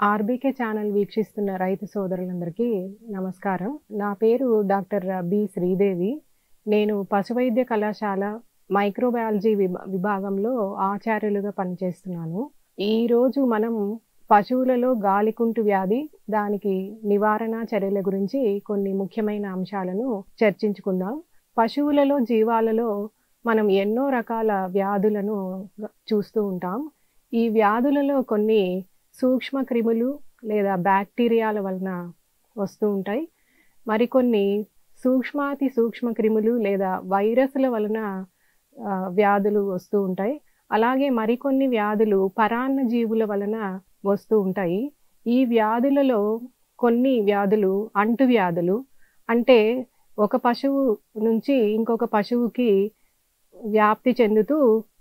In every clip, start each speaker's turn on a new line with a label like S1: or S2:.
S1: RBK channel వీక్షిస్తున్న రైతు సోదరులందరికీ నమస్కారం నా పేరు డాక్టర్ బి శ్రీదేవి నేను పశువైద్య కళాశాల మైక్రోబయాలజీ విభా విభాగంలో ఆచార్యులుగా పనిచేస్తున్నాను ఈరోజు మనం పశువులలో గాలికుంటు వ్యాధి దానికి నివారణ చర్యల గురించి కొన్ని ముఖ్యమైన అంశాలను చర్చించుకుందాం పశువులలో జీవాలలో మనం ఎన్నో రకాల వ్యాధులను చూస్తూ ఉంటాం ఈ వ్యాధులలో కొన్ని సూక్ష్మ క్రిములు లేదా బ్యాక్టీరియాల వలన వస్తూ ఉంటాయి మరికొన్ని సూక్ష్మాతి సూక్ష్మ క్రిములు లేదా వైరస్ల వలన ఆ, వ్యాధులు వస్తూ ఉంటాయి అలాగే మరికొన్ని వ్యాధులు పరాన్న జీవుల వలన వస్తూ ఉంటాయి ఈ వ్యాధులలో కొన్ని వ్యాధులు అంటు వ్యాధులు అంటే ఒక పశువు నుంచి ఇంకొక పశువుకి వ్యాప్తి చెందుతూ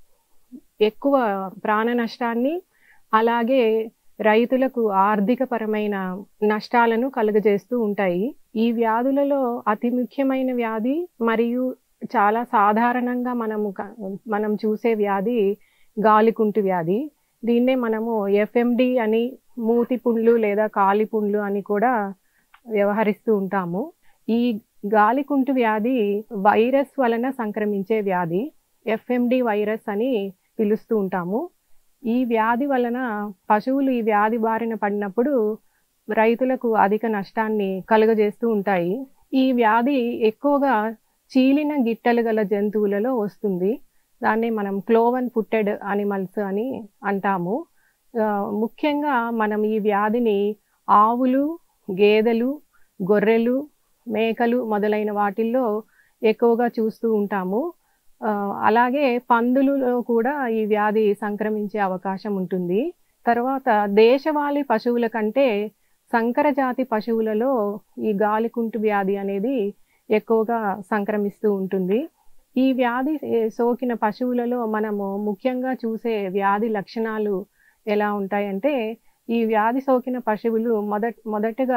S1: ఎక్కువ ప్రాణ నష్టాన్ని అలాగే రైతులకు ఆర్థికపరమైన నష్టాలను కలుగజేస్తూ ఉంటాయి ఈ వ్యాధులలో అతి ముఖ్యమైన వ్యాధి మరియు చాలా సాధారణంగా మనము క- మనం చూసే వ్యాధి గాలికుంటు వ్యాధి దీన్నే మనము ఎఫ్ఎండి అని మూతి పుండ్లు లేదా కాలి పుండ్లు అని కూడా వ్యవహరిస్తూ ఉంటాము ఈ గాలికుంటు వ్యాధి వైరస్ వలన సంక్రమించే వ్యాధి ఎఫ్ఎండి వైరస్ అని పిలుస్తూ ఉంటాము ఈ వ్యాధి వలన పశువులు ఈ వ్యాధి బారిన పడినప్పుడు రైతులకు అధిక నష్టాన్ని కలుగజేస్తూ ఉంటాయి ఈ వ్యాధి ఎక్కువగా చీలిన గిట్టలు గల జంతువులలో వస్తుంది దాన్ని మనం క్లోవన్ ఫుట్టెడ్ అనిమల్స్ అని అంటాము ఆ, ముఖ్యంగా మనం ఈ వ్యాధిని ఆవులు గేదెలు గొర్రెలు మేకలు మొదలైన వాటిల్లో ఎక్కువగా చూస్తూ ఉంటాము ఆ, అలాగే పందులలో కూడా ఈ వ్యాధి సంక్రమించే అవకాశం ఉంటుంది తర్వాత దేశవాళీ పశువుల కంటే సంకర జాతి పశువులలో ఈ గాలికుంటు వ్యాధి అనేది ఎక్కువగా సంక్రమిస్తూ ఉంటుంది ఈ వ్యాధి ఏ, సోకిన పశువులలో మనము ముఖ్యంగా చూసే వ్యాధి లక్షణాలు ఎలా ఉంటాయంటే ఈ వ్యాధి సోకిన పశువులు మొదట మొదటగా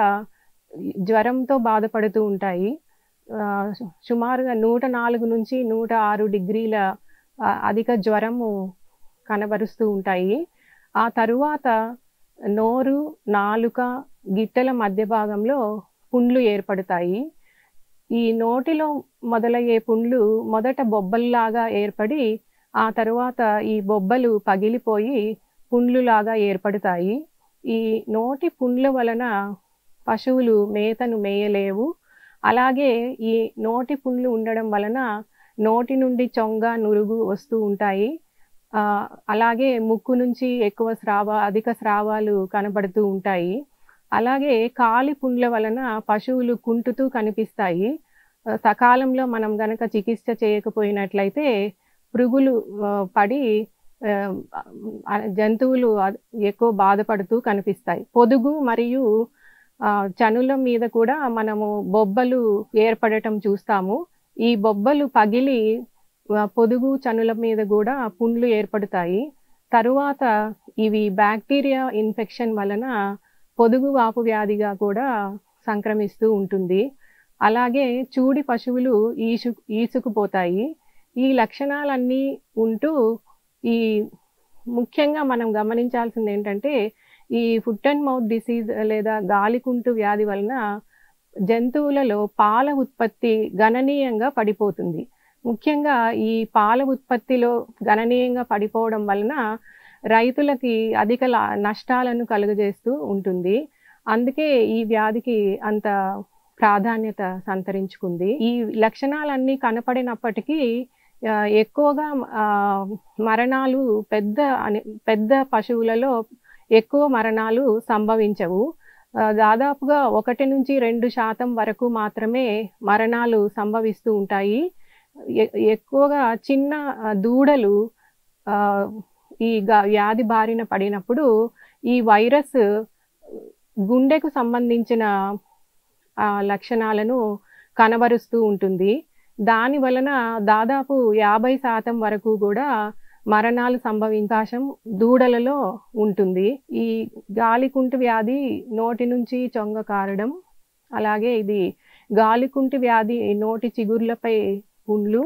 S1: జ్వరంతో బాధపడుతూ ఉంటాయి ఆ, సు- సుమారుగా నూట నాలుగు నుంచి నూట ఆరు డిగ్రీల ఆ, అధిక జ్వరము కనబరుస్తూ ఉంటాయి ఆ తరువాత నోరు నాలుక గిట్టల మధ్య భాగంలో పుండ్లు ఏర్పడతాయి ఈ నోటిలో మొదలయ్యే పుండ్లు మొదట బొబ్బల్లాగా ఏర్పడి ఆ తరువాత ఈ బొబ్బలు పగిలిపోయి పుండ్లులాగా ఏర్పడతాయి ఈ నోటి పుండ్ల వలన పశువులు మేతను మేయలేవు అలాగే ఈ నోటి పుండ్లు ఉండడం వలన నోటి నుండి చొంగ నురుగు వస్తూ ఉంటాయి ఆ, అలాగే ముక్కు నుంచి ఎక్కువ స్రావ అధిక స్రావాలు కనబడుతూ ఉంటాయి అలాగే కాలి పుండ్ల వలన పశువులు కుంటుతూ కనిపిస్తాయి ఆ, సకాలంలో మనం గనక చికిత్స చేయకపోయినట్లయితే పురుగులు ఆ, పడి ఆ, ఆ, జంతువులు అ- ఎక్కువ బాధపడుతూ కనిపిస్తాయి పొదుగు మరియు ఆ, చనుల మీద కూడా మనము బొబ్బలు ఏర్పడటం చూస్తాము ఈ బొబ్బలు పగిలి ఆ, పొదుగు చనుల మీద కూడా పుండ్లు ఏర్పడతాయి తరువాత ఇవి బ్యాక్టీరియా ఇన్ఫెక్షన్ వలన పొదుగు వాపు వ్యాధిగా కూడా సంక్రమిస్తూ ఉంటుంది అలాగే చూడి పశువులు ఈసు ఈసుకుపోతాయి ఈ లక్షణాలన్నీ ఉంటూ ఈ ముఖ్యంగా మనం గమనించాల్సింది ఏంటంటే ఈ ఫుట్ అండ్ మౌత్ డిసీజ్ లేదా గాలికుంటు వ్యాధి వలన జంతువులలో పాల ఉత్పత్తి గణనీయంగా పడిపోతుంది ముఖ్యంగా ఈ పాల ఉత్పత్తిలో గణనీయంగా పడిపోవడం వలన రైతులకి అధిక లా- నష్టాలను కలుగజేస్తూ ఉంటుంది అందుకే ఈ వ్యాధికి అంత ప్రాధాన్యత సంతరించుకుంది ఈ లక్షణాలన్నీ కనపడినప్పటికీ ఆ, ఎక్కువగా ఆ, మరణాలు పెద్ద అని పెద్ద పశువులలో ఎక్కువ మరణాలు సంభవించవు ఆ, దాదాపుగా ఒకటి నుంచి రెండు శాతం వరకు మాత్రమే మరణాలు సంభవిస్తూ ఉంటాయి ఎ- ఎక్కువగా చిన్న ఆ, దూడలు ఆ, ఈ గా- వ్యాధి బారిన పడినప్పుడు ఈ వైరస్ గుండెకు సంబంధించిన ఆ, లక్షణాలను కనబరుస్తూ ఉంటుంది దాని వలన దాదాపు యాభై శాతం వరకు కూడా మరణాలు సంభవించాశం దూడలలో ఉంటుంది ఈ గాలికుంటు వ్యాధి నోటి నుంచి చొంగ కారడం అలాగే ఇది గాలికుంటు వ్యాధి నోటి చిగుర్లపై పుండ్లు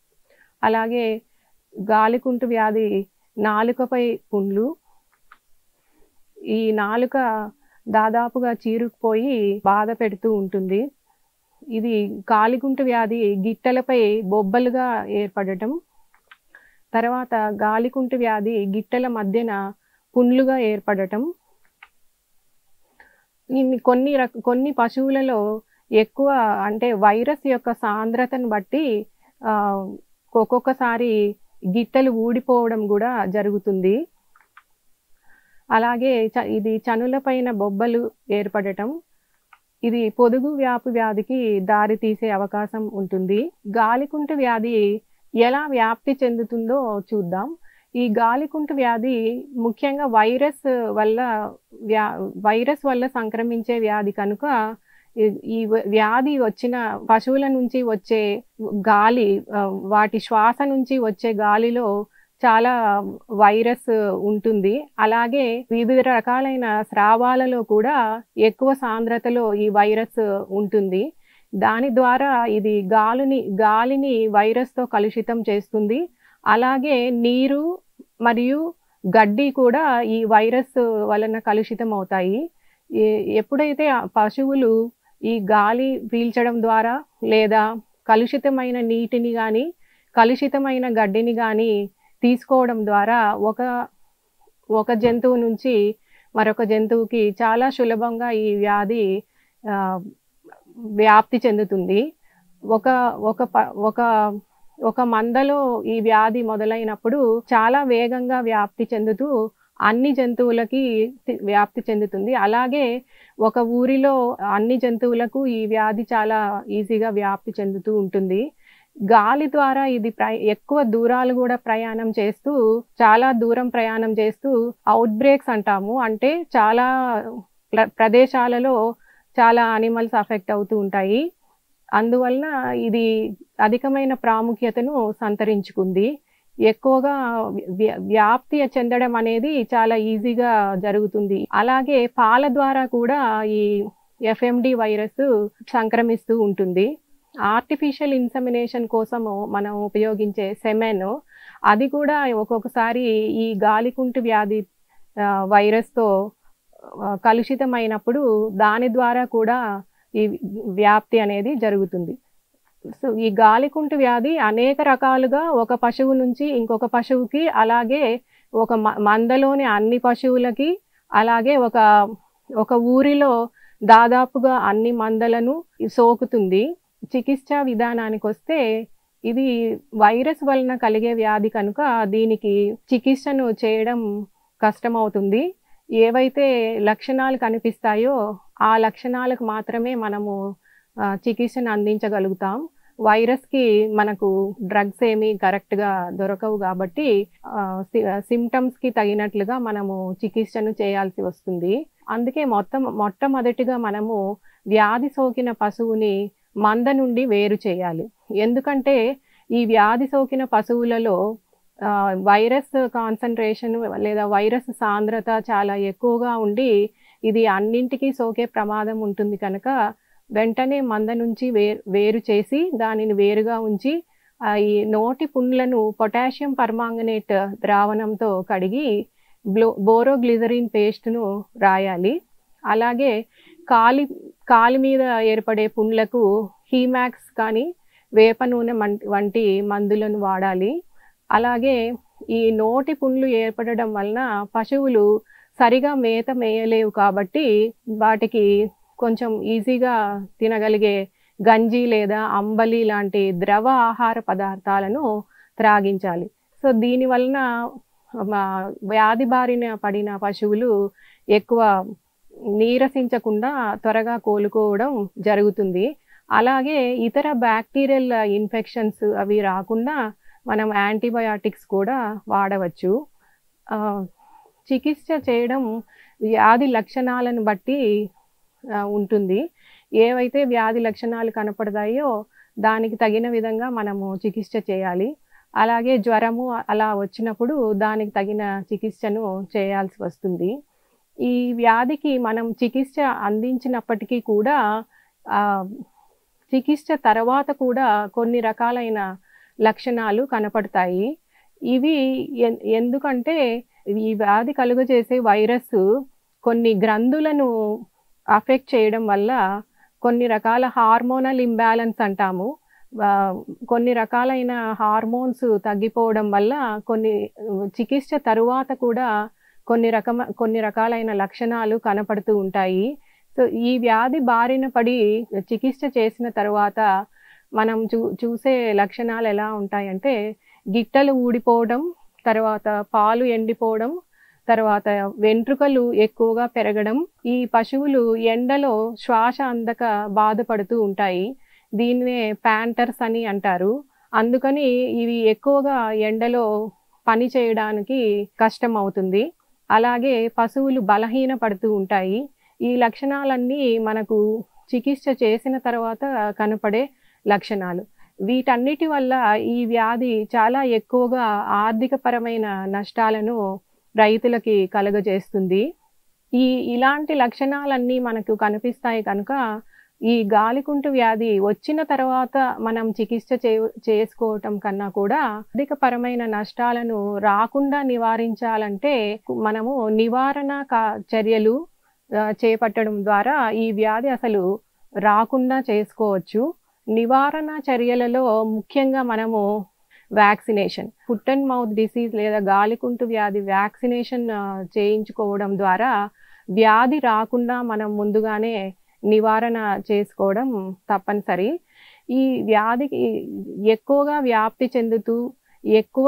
S1: అలాగే గాలికుంటు వ్యాధి నాలుకపై పుండ్లు ఈ నాలుక దాదాపుగా చీరుకుపోయి బాధ పెడుతూ ఉంటుంది ఇది కాలిగుంటు వ్యాధి గిట్టెలపై బొబ్బలుగా ఏర్పడటం తర్వాత గాలికుంటు వ్యాధి గిట్టెల మధ్యన పుండ్లుగా ఏర్పడటం ఇన్ని కొన్ని రక కొన్ని పశువులలో ఎక్కువ అంటే వైరస్ యొక్క సాంద్రతను బట్టి ఆ, ఒక్కొక్కసారి గిట్టెలు ఊడిపోవడం కూడా జరుగుతుంది అలాగే చ- ఇది చనుల పైన బొబ్బలు ఏర్పడటం ఇది పొదుగు వ్యాపు వ్యాధికి దారి తీసే అవకాశం ఉంటుంది గాలికుంటు వ్యాధి ఎలా వ్యాప్తి చెందుతుందో చూద్దాం ఈ గాలికుంటు వ్యాధి ముఖ్యంగా వైరస్ వల్ల వ్యా వైరస్ వల్ల సంక్రమించే వ్యాధి కనుక ఈ- ఈ వ- వ్యాధి వచ్చిన పశువుల నుంచి వచ్చే గాలి ఆ, వాటి శ్వాస నుంచి వచ్చే గాలిలో చాలా వైరస్ ఉంటుంది అలాగే వివిధ రకాలైన స్రావాలలో కూడా ఎక్కువ సాంద్రతలో ఈ వైరస్ ఉంటుంది దాని ద్వారా ఇది గాలిని గాలిని వైరస్తో కలుషితం చేస్తుంది అలాగే నీరు మరియు గడ్డి కూడా ఈ వైరస్ వలన కలుషితం అవుతాయి ఏ- ఎప్పుడైతే ఆ పశువులు ఈ గాలి పీల్చడం ద్వారా లేదా కలుషితమైన నీటిని కానీ కలుషితమైన గడ్డిని కానీ తీసుకోవడం ద్వారా ఒక ఒక జంతువు నుంచి మరొక జంతువుకి చాలా సులభంగా ఈ వ్యాధి ఆ, వ్యాప్తి చెందుతుంది ఒక ఒక ప- ఒక ఒక మందలో ఈ వ్యాధి మొదలైనప్పుడు చాలా వేగంగా వ్యాప్తి చెందుతూ అన్ని జంతువులకి తి- వ్యాప్తి చెందుతుంది అలాగే ఒక ఊరిలో అన్ని జంతువులకు ఈ వ్యాధి చాలా ఈజీగా వ్యాప్తి చెందుతూ ఉంటుంది గాలి ద్వారా ఇది ప్ర ఎక్కువ దూరాలు కూడా ప్రయాణం చేస్తూ చాలా దూరం ప్రయాణం చేస్తూ అవుట్ బ్రేక్స్ అంటాము అంటే చాలా ప్ర- ప్రదేశాలలో చాలా అనిమల్స్ అఫెక్ట్ అవుతూ ఉంటాయి అందువలన ఇది అధికమైన ప్రాముఖ్యతను సంతరించుకుంది ఎక్కువగా వ్య- వ్యాప్తి చెందడం అనేది చాలా ఈజీగా జరుగుతుంది అలాగే పాల ద్వారా కూడా ఈ ఎఫ్ఎండి వైరస్ సంక్రమిస్తూ ఉంటుంది ఆర్టిఫిషియల్ ఇన్సమినేషన్ కోసము మనం ఉపయోగించే సెమెన్ అది కూడా ఒక్కొక్కసారి ఈ గాలికుంటు వ్యాధి ఆ, వైరస్తో ఆ, కలుషితమైనప్పుడు దాని ద్వారా కూడా ఈ వ్యాప్తి అనేది జరుగుతుంది సో ఈ గాలికుంటు వ్యాధి అనేక రకాలుగా ఒక పశువు నుంచి ఇంకొక పశువుకి అలాగే ఒక మ- మందలోని అన్ని పశువులకి అలాగే ఒక ఒక ఊరిలో దాదాపుగా అన్ని మందలను సోకుతుంది చికిత్సా విధానానికి వస్తే ఇది వైరస్ వలన కలిగే వ్యాధి కనుక దీనికి చికిత్సను చేయడం కష్టమవుతుంది ఏవైతే లక్షణాలు కనిపిస్తాయో ఆ లక్షణాలకు మాత్రమే మనము ఆ, చికిత్సను అందించగలుగుతాం వైరస్కి మనకు డ్రగ్స్ ఏమీ కరెక్ట్గా దొరకవు కాబట్టి సిమ్టమ్స్కి తగినట్లుగా మనము చికిత్సను చేయాల్సి వస్తుంది అందుకే మొత్తం మొట్టమొదటిగా మనము వ్యాధి సోకిన పశువుని మంద నుండి వేరు చేయాలి ఎందుకంటే ఈ వ్యాధి సోకిన పశువులలో ఆ, వైరస్ కాన్సన్ట్రేషన్ లేదా వైరస్ సాంద్రత చాలా ఎక్కువగా ఉండి ఇది అన్నింటికీ సోకే ప్రమాదం ఉంటుంది కనుక వెంటనే మంద నుంచి వే వేరు చేసి దానిని వేరుగా ఉంచి ఆ, ఈ నోటి పుండ్లను పొటాషియం పర్మాంగనేట్ ద్రావణంతో కడిగి బ్లో బోరోగ్లిజరిన్ పేస్ట్ను రాయాలి అలాగే కాలి కాలి మీద ఏర్పడే పుండ్లకు హీమాక్స్ కానీ వేప నూనె మం- వంటి మందులను వాడాలి అలాగే ఈ నోటి పుండ్లు ఏర్పడడం వలన పశువులు సరిగా మేత మేయలేవు కాబట్టి వాటికి కొంచెం ఈజీగా తినగలిగే గంజి లేదా అంబలి లాంటి ద్రవ ఆహార పదార్థాలను త్రాగించాలి సో దీని వలన మా వ్యాధి బారిన పడిన పశువులు ఎక్కువ నీరసించకుండా త్వరగా కోలుకోవడం జరుగుతుంది అలాగే ఇతర బ్యాక్టీరియల్ ఇన్ఫెక్షన్స్ అవి రాకుండా మనం యాంటీబయాటిక్స్ కూడా వాడవచ్చు ఆ, చికిత్స చేయడం వ్యాధి లక్షణాలను బట్టి ఆ, ఉంటుంది ఏవైతే వ్యాధి లక్షణాలు కనపడతాయో దానికి తగిన విధంగా మనము చికిత్స చేయాలి అలాగే జ్వరము అలా వచ్చినప్పుడు దానికి తగిన చికిత్సను చేయాల్సి వస్తుంది ఈ వ్యాధికి మనం చికిత్స అందించినప్పటికీ కూడా ఆ, చికిత్స తర్వాత కూడా కొన్ని రకాలైన లక్షణాలు కనపడతాయి ఇవి ఎన్- ఎందుకంటే ఈ వ్యాధి కలుగజేసే వైరస్ కొన్ని గ్రంథులను అఫెక్ట్ చేయడం వల్ల కొన్ని రకాల హార్మోనల్ ఇంబ్యాలెన్స్ అంటాము ఆ, కొన్ని రకాలైన హార్మోన్స్ తగ్గిపోవడం వల్ల కొన్ని చికిత్స తరువాత కూడా కొన్ని రకమ కొన్ని రకాలైన లక్షణాలు కనపడుతూ ఉంటాయి సో ఈ వ్యాధి బారిన పడి చికిత్స చేసిన తర్వాత మనం చూ చూసే లక్షణాలు ఎలా ఉంటాయంటే గిట్టలు ఊడిపోవడం తర్వాత పాలు ఎండిపోవడం తర్వాత వెంట్రుకలు ఎక్కువగా పెరగడం ఈ పశువులు ఎండలో శ్వాస అందక బాధపడుతూ ఉంటాయి దీన్నే ప్యాంటర్స్ అని అంటారు అందుకని ఇవి ఎక్కువగా ఎండలో పని చేయడానికి కష్టం అవుతుంది అలాగే పశువులు బలహీన పడుతూ ఉంటాయి ఈ లక్షణాలన్నీ మనకు చికిత్స చేసిన తర్వాత కనపడే లక్షణాలు వీటన్నిటి వల్ల ఈ వ్యాధి చాలా ఎక్కువగా ఆర్థికపరమైన నష్టాలను రైతులకి కలుగజేస్తుంది ఈ ఇలాంటి లక్షణాలన్నీ మనకు కనిపిస్తాయి కనుక ఈ గాలికుంటు వ్యాధి వచ్చిన తర్వాత మనం చికిత్స చే చేసుకోవటం కన్నా కూడా ఆర్థికపరమైన నష్టాలను రాకుండా నివారించాలంటే మనము నివారణ కా- చర్యలు ఆ, చేపట్టడం ద్వారా ఈ వ్యాధి అసలు రాకుండా చేసుకోవచ్చు నివారణ చర్యలలో ముఖ్యంగా మనము vaccination foot and mouth disease లేదా గాలికుంటు వ్యాధి వ్యాక్సినేషన్ ఆ, చేయించుకోవడం ద్వారా వ్యాధి రాకుండా మనం ముందుగానే నివారణ చేసుకోవడం తప్పనిసరి ఈ వ్యాధికి ఎక్కువగా వ్యాప్తి చెందుతూ ఎక్కువ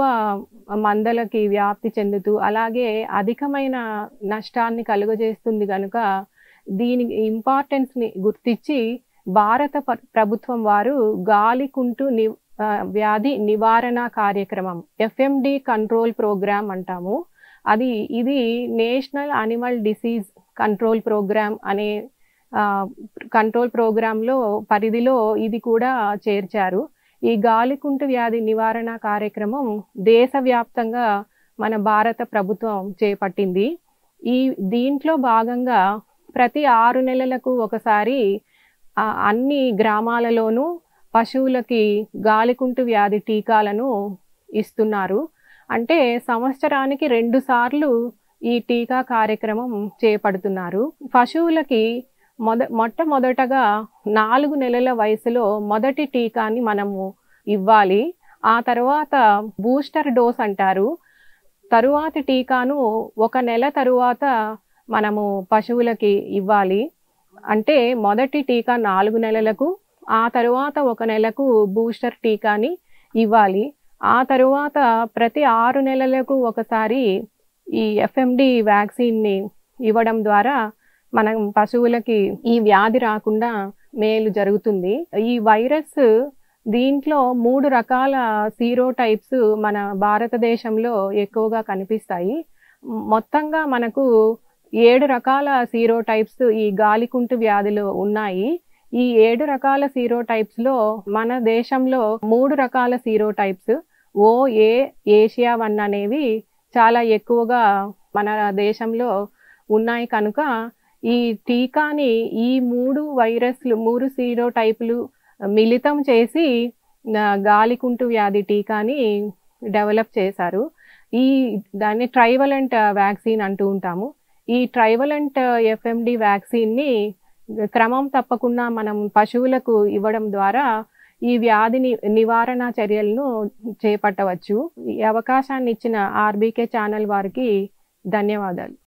S1: మందలకి వ్యాప్తి చెందుతూ అలాగే అధికమైన నష్టాన్ని కలుగజేస్తుంది కనుక దీని ఇంపార్టెన్స్ని గుర్తించి భారత ప- ప్రభుత్వం వారు గాలికుంటు ని ఆ, వ్యాధి నివారణ కార్యక్రమం ఎఫ్ఎండి కంట్రోల్ ప్రోగ్రామ్ అంటాము అది ఇది national animal disease control programme అనే ఆ, కంట్రోల్ ప్రోగ్రాంలో పరిధిలో ఇది కూడా చేర్చారు ఈ గాలికుంటు వ్యాధి నివారణ కార్యక్రమం దేశవ్యాప్తంగా మన భారత ప్రభుత్వం చేపట్టింది ఈ దీంట్లో భాగంగా ప్రతి ఆరు నెలలకు ఒకసారి ఆ, అన్ని గ్రామాలలోనూ పశువులకి గాలికుంటు వ్యాధి టీకాలను ఇస్తున్నారు అంటే సంవత్సరానికి రెండు సార్లు ఈ టీకా కార్యక్రమం చేపడుతున్నారు పశువులకి మొద మొట్టమొదటగా నాలుగు నెలల వయసులో మొదటి టీకాని మనము ఇవ్వాలి ఆ తర్వాత బూస్టర్ డోస్ అంటారు తరువాతి టీకాను ఒక నెల తరువాత మనము పశువులకి ఇవ్వాలి అంటే మొదటి టీకా నాలుగు నెలలకు ఆ తరువాత ఒక నెలకు బూస్టర్ టీకాని ఇవ్వాలి ఆ తరువాత ప్రతి ఆరు నెలలకు ఒకసారి ఈ ఎఫ్ఎండి వ్యాక్సిన్ని ఇవ్వడం ద్వారా మనం పశువులకి ఈ వ్యాధి రాకుండా మేలు జరుగుతుంది ఈ వైరస్ దీంట్లో మూడు రకాల సీరో టైప్స్ మన భారతదేశంలో ఎక్కువగా కనిపిస్తాయి మొత్తంగా మనకు ఏడు రకాల సీరో టైప్స్ ఈ గాలికుంటు వ్యాధిలో ఉన్నాయి ఈ ఏడు రకాల సీరో టైప్స్ లో మన దేశంలో మూడు రకాల serotypes O A Asia one అనేవి చాలా ఎక్కువగా మన దేశంలో ఉన్నాయి కనుక ఈ టీకాని ఈ మూడు వైరస్లు మూడు సీరో టైపులు మిళితం చేసి ఆ, గాలికుంటు వ్యాధి టీకాని డెవలప్ చేశారు ఈ దాన్ని ట్రైవలెంట్ వ్యాక్సిన్ అంటూ ఉంటాము ఈ ట్రైవలెంట్ ఎఫ్ఎండి వ్యాక్సిన్ని క్రమం తప్పకుండా మనం పశువులకు ఇవ్వడం ద్వారా ఈ వ్యాధిని నివారణ చర్యలను చేపట్టవచ్చు ఈ అవకాశాన్ని ఇచ్చిన ఆర్బీకే ఛానల్ వారికి ధన్యవాదాలు